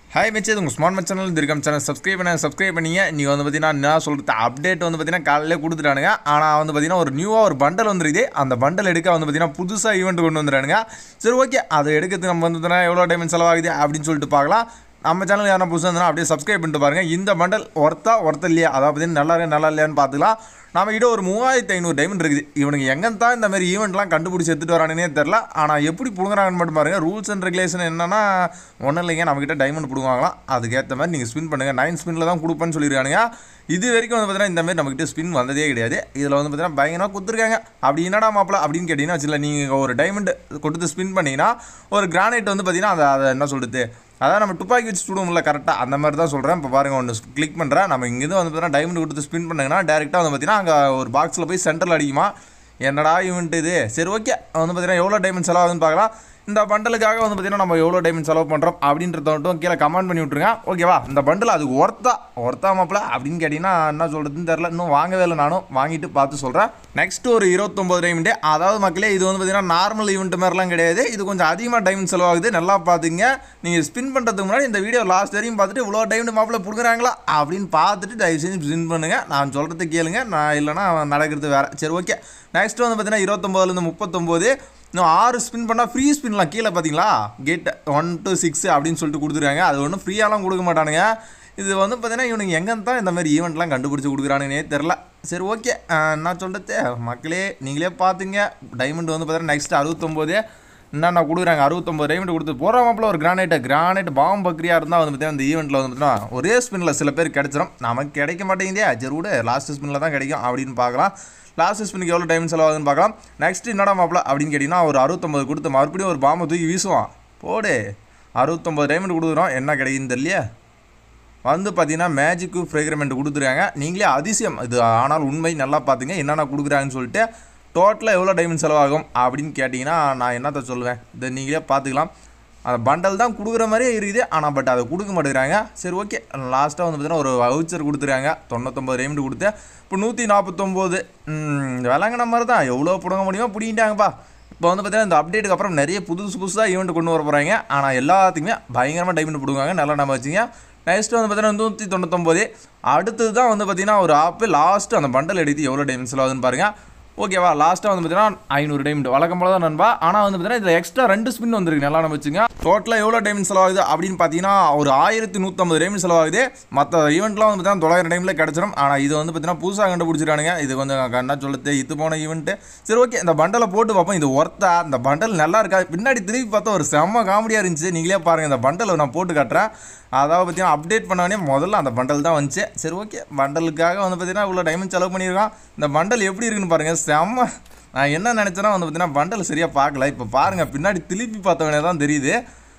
hi மச்சே இது உங்கள் ஸ்மார்ட் மச் சேனல் திருக்கம் சேனல் சப்ஸ்கிரைப் பண்ண சப்ஸ்கிரைப் பண்ணீங்க நீங்கள் வந்து பார்த்தீங்கன்னா என்ன சொல்கிறது அப்டேட் வந்து பார்த்தீங்கன்னா காலையிலே கொடுத்துட்டானுங்க ஆனால் வந்து பார்த்தீங்கன்னா ஒரு நியூவாக ஒரு பண்டல் வந்துருக்குது அந்த பண்டல் எடுக்க வந்து பார்த்தீங்கன்னா புதுசாக ஈவெண்ட் கொண்டு வந்துடுறானுங்க சரி ஓகே அதை எடுக்கிறதுக்கு நம்ம வந்து பார்த்தீங்கன்னா எவ்வளோ டைம் செலவாகுது அப்படின்னு சொல்லிட்டு பார்க்கலாம் நம்ம சேனல் யாரும் புதுசாக இருந்தால் அப்படியே சப்ஸ்கிரைப் பண்ணிட்டு பாருங்கள் இந்த பண்டல் ஒர்த்தா ஒர்த்த இல்லையா அதாவது பார்த்தீங்கன்னா நல்லா இருக்கா நல்லா இல்லையான்னு பார்த்துக்கலாம் நம்ம கிட்ட ஒரு மூவாயிரத்தி ஐநூறு டைமண்ட் இருக்குது இவனுக்கு எங்கே தான் இந்த மாதிரி ஈவெண்ட்லாம் கண்டுபிடிச்சி எடுத்துகிட்டு வரானுன்னே தெரில ஆனால் எப்படி பிடுங்குறாங்கன்னு மட்டும் பாருங்கள் ரூல்ஸ் அண்ட் ரெகுலேஷன் என்னன்னா ஒன்றும் இல்லைங்க நம்மக்கிட்ட டைமண்ட் பிடுங்குவாங்களாம் அதுக்கேற்ற மாதிரி நீங்கள் ஸ்பின் பண்ணுங்கள் நைன் ஸ்பின்னில் தான் கொடுப்பேன்னு சொல்லியிருக்கானுங்க இது வரைக்கும் வந்து பார்த்தீங்கன்னா இந்த மாதிரி நம்மக்கிட்ட ஸ்பின் வந்ததே கிடையாது இதில் வந்து பார்த்தீங்கன்னா பயங்கரமாக கொடுத்துருக்காங்க அப்படி என்னடா மாப்பிள அப்படின்னு கேட்டிங்கன்னா வச்சுல நீங்கள் ஒரு டைமண்ட் கொடுத்து ஸ்பின் பண்ணிங்கன்னா ஒரு கிரானைட் வந்து பார்த்தீங்கன்னா அதை அதை என்ன சொல்கிறது அதான் நம்ம துப்பாக்கி வச்சு சுடுவோம்ல கரெக்டாக அந்த மாதிரி தான் சொல்கிறேன் இப்போ பாருங்கள் ஒன்று கிளிக் பண்ணுறேன் நம்ம இங்கேருந்து வந்து பார்த்தீங்கன்னா டைமண்ட் கொடுத்து ஸ்பின் பண்ணுங்கன்னா டேரெக்டாக வந்து பார்த்தீங்கன்னா அங்கே ஒரு பாக்ஸில் போய் சென்டரில் அடிக்குமா என்னடா ஈவெண்ட் இது சரி ஓகே வந்து பார்த்தீங்கன்னா எவ்வளோ டைமண்ட் செலவாகுதுன்னு பார்க்கலாம் இந்த பண்டலுக்காக வந்து பார்த்தீங்கன்னா நம்ம எவ்வளோ டைமண்ட் செலவு பண்ணுறோம் அப்படின்றத மட்டும் கீழே கமெண்ட் பண்ணி விட்ருங்க ஓகேவா இந்த பண்டில் அதுக்கு ஒர்த்தா ஒர்த்தா மாப்பிள அப்படின்னு கேட்டிங்கன்னா என்ன சொல்கிறதுன்னு தெரில இன்னும் வாங்கவே இல்லை நானும் வாங்கிட்டு பார்த்து சொல்கிறேன் நெக்ஸ்ட் ஒரு இருபத்தொம்பது டைமண்ட் அதாவது மக்களே இது வந்து பார்த்தீங்கன்னா நார்மல் ஈவெண்ட் மாதிரிலாம் கிடையாது இது கொஞ்சம் அதிகமாக டைம் செலவாகுது நல்லா பார்த்துங்க நீங்கள் ஸ்பின் பண்ணுறதுக்கு முன்னாடி இந்த வீடியோ லாஸ்ட் வரையும் பார்த்துட்டு இவ்வளோ டைம் மாப்பிள பிடுங்குறாங்களா அப்படின்னு பார்த்துட்டு தயவு செஞ்சு ஸ்பின் பண்ணுங்கள் நான் சொல்கிறது கேளுங்க நான் இல்லைனா நடக்கிறது வேறு சரி ஓகே நெக்ஸ்ட் வந்து பார்த்தீங்கன்னா இருபத்தொம்போதுலேருந்து முப்பத்தொம்போது இன்னும் ஆறு ஸ்பின் பண்ணால் ஃப்ரீ ஸ்பின்லாம் கீழே பார்த்தீங்களா கேட் ஒன் டு சிக்ஸ் அப்படின்னு சொல்லிட்டு கொடுத்துருக்காங்க அது ஒன்றும் ஃப்ரீயாலாம் கொடுக்க மாட்டானுங்க இது வந்து பார்த்தீங்கன்னா இவனுக்கு எங்கே தான் இந்த மாதிரி ஈவெண்ட்லாம் கண்டுபிடிச்சி கொடுக்குறானுங்கன்னே தெரில சரி ஓகே நான் சொல்கிறது மக்களே நீங்களே பார்த்துங்க டைமண்ட் வந்து பார்த்தீங்கன்னா நெக்ஸ்ட் அறுபத்தொம்போது என்னென்ன கொடுக்குறாங்க அறுபத்தொம்பது டைமண்ட் கொடுத்து போகிற மாப்பிள்ள ஒரு கிரானைட்டு கிரானைட் பாம்பு பக்ரியாக இருந்தால் வந்து பார்த்தீங்கன்னா இந்த ஈவெண்ட்டில் வந்து பார்த்தீங்கன்னா ஒரே ஸ்பின்னில் சில பேர் கிடச்சிரும் நமக்கு கிடைக்க மாட்டேங்குதே சரி விடு லாஸ்ட் ஸ்பின்னில் தான் கிடைக்கும் அப்படின்னு பார்க்கலாம் லாஸ்ட் ஸ்பின்னுக்கு எவ்வளோ டைம் செலவாகுதுன்னு பார்க்கலாம் நெக்ஸ்ட் என்னடா மாப்பிள அப்படின்னு கேட்டிங்கன்னா ஒரு அறுபத்தொம்பது கொடுத்து மறுபடியும் ஒரு பாம்பை தூக்கி வீசுவான் போடு அறுபத்தொம்பது டைமண்ட் கொடுக்குறோம் என்ன கிடைக்குதுன்னு தெரியலையே வந்து பார்த்தீங்கன்னா மேஜிக்கு ஃப்ரேக்ரமெண்ட் கொடுத்துருக்காங்க நீங்களே அதிசயம் இது ஆனால் உண்மை நல்லா பார்த்துங்க என்னென்ன கொடுக்குறாங்கன்னு சொல்லிட்டு டோட்டலாக எவ்வளோ டைமண்ட் செலவாகும் அப்படின்னு கேட்டிங்கன்னா நான் என்னத்த சொல்லுவேன் இதை நீங்களே பார்த்துக்கலாம் அந்த பண்டல் தான் கொடுக்குற மாதிரியே இருக்குது ஆனால் பட் அதை கொடுக்க மாட்டேங்கிறாங்க சரி ஓகே லாஸ்ட்டாக வந்து பார்த்தீங்கன்னா ஒரு வவுச்சர் கொடுத்துருக்காங்க தொண்ணூத்தொம்பது டைமண்ட் கொடுத்து இப்போ நூற்றி நாற்பத்தொம்போது விளங்கின மாதிரி தான் எவ்வளோ பிடுங்க முடியுமோ பிடிங்கிட்டாங்கப்பா இப்போ வந்து பார்த்தீங்கன்னா இந்த அப்டேட்டுக்கு அப்புறம் நிறைய புதுசு புதுசாக ஈவெண்ட் கொண்டு வர போகிறாங்க ஆனால் எல்லாத்துக்குமே பயங்கரமாக டைமண்ட் பிடுவாங்க நல்லா நம்ம வச்சுங்க நெக்ஸ்ட் வந்து பார்த்தீங்கன்னா நூற்றி தொண்ணூத்தொம்பது அடுத்தது தான் வந்து பார்த்தீங்கன்னா ஒரு ஆப்பு லாஸ்ட்டு அந்த பண்டல் எடுத்து எவ்வளோ டைம் செலவாகுதுன்னு பாருங்கள் ஓகேவா லாஸ்ட்டாக வந்து பார்த்தீங்கன்னா ஐநூறு டைம் வழக்கம் போல தான் நண்பா ஆனால் வந்து பார்த்தீங்கன்னா இதில் எக்ஸ்ட்ரா ரெண்டு ஸ்பின் வந்திருக்கு நல்லா நம்ம வச்சுங்க டோட்டலாக எவ்வளோ டைம் செலவாகுது அப்படின்னு பார்த்தீங்கன்னா ஒரு ஆயிரத்தி நூற்றம்பது டைம் செலவாகுது மற்ற ஈவெண்ட்லாம் வந்து பார்த்தீங்கன்னா தொள்ளாயிரம் டைமில் கிடச்சிரும் ஆனால் இது வந்து பார்த்தீங்கன்னா புதுசாக கண்டுபிடிச்சிருக்கானுங்க இது கொஞ்சம் என்ன சொல்லுது இது போன ஈவெண்ட்டு சரி ஓகே இந்த பண்டலை போட்டு பார்ப்போம் இது ஒர்த்தா இந்த பண்டல் நல்லா இருக்கா பின்னாடி திருப்பி பார்த்தா ஒரு செம்ம காமெடியாக இருந்துச்சு நீங்களே பாருங்கள் இந்த பண்டலை நான் போட்டு காட்டுறேன் அதாவது பார்த்தீங்கன்னா அப்டேட் பண்ணவனே முதல்ல அந்த பண்டல் தான் வந்துச்சு சரி ஓகே பண்டலுக்காக வந்து பார்த்தீங்கன்னா இவ்வளோ டைமண்ட் செலவு பண்ணியிருக்கான் இந்த பண்டல் எப்படி இருக்குன்னு பாருங்கள் செம்ம நான் என்ன நினச்சேன்னா வந்து பார்த்தீங்கன்னா பண்டல் சரியாக பார்க்கல இப்போ பாருங்கள் பின்னாடி திருப்பி பார்த்தவனே தான் தெரியுது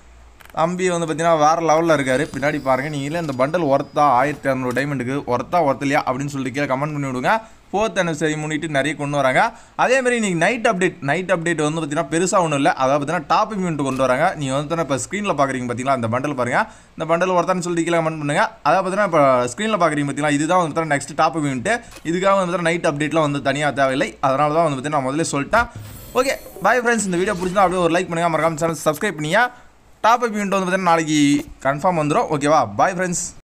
தம்பி வந்து பார்த்தீங்கன்னா வேறு லெவலில் இருக்கார் பின்னாடி பாருங்கள் நீங்களே இந்த பண்டல் ஒர்த்தா ஆயிரத்தி இரநூறு டைமண்டுக்கு ஒர்த்தா ஒர்த்தலையா அப்படின்னு சொல்லிட்டு கீழே கமெண்ட் பண்ணி விடுங்க ஃபோர்த் அனிவர்சரி முன்னிட்டு நிறைய கொண்டு வராங்க அதேமாதிரி இன்றைக்கி நைட் அப்டேட் நைட் அப்டேட் வந்து பார்த்தீங்கன்னா பெருசாக ஒன்றும் இல்லை அதாவது பார்த்தீங்கன்னா டாப் இமெண்ட் கொண்டு வராங்க நீங்கள் வந்து இப்போ ஸ்க்ரீனில் பார்க்குறீங்க பார்த்தீங்களா அந்த பண்டல் பாருங்கள் இந்த பண்டல் ஒருத்தான்னு சொல்லிட்டு கீழே கமெண்ட் பண்ணுங்கள் அதாவது பார்த்தீங்கன்னா இப்போ ஸ்க்ரீனில் பார்க்குறீங்க பார்த்தீங்களா இதுதான் வந்து நெக்ஸ்ட் டாப் இமெண்ட்டு இதுக்காக வந்து நைட் அப்டேட்லாம் வந்து தனியாக தேவையில்லை அதனால தான் வந்து பார்த்தீங்கன்னா நான் முதல்ல சொல்லிட்டேன் ஓகே பாய் ஃப்ரெண்ட்ஸ் இந்த வீடியோ பிடிச்சிருந்தா அப்படியே ஒரு லைக் பண்ணுங்கள் மறக்காம சேனல் சப்ஸ்கிரைப் பண்ணியா டாப் அப் ஈவெண்ட் வந்து பார்த்தீங்கன்னா நாளைக்கு கன்ஃபார்ம் வந்துடும் ஓகேவா பாய் ஃப்ரெண்ட்ஸ்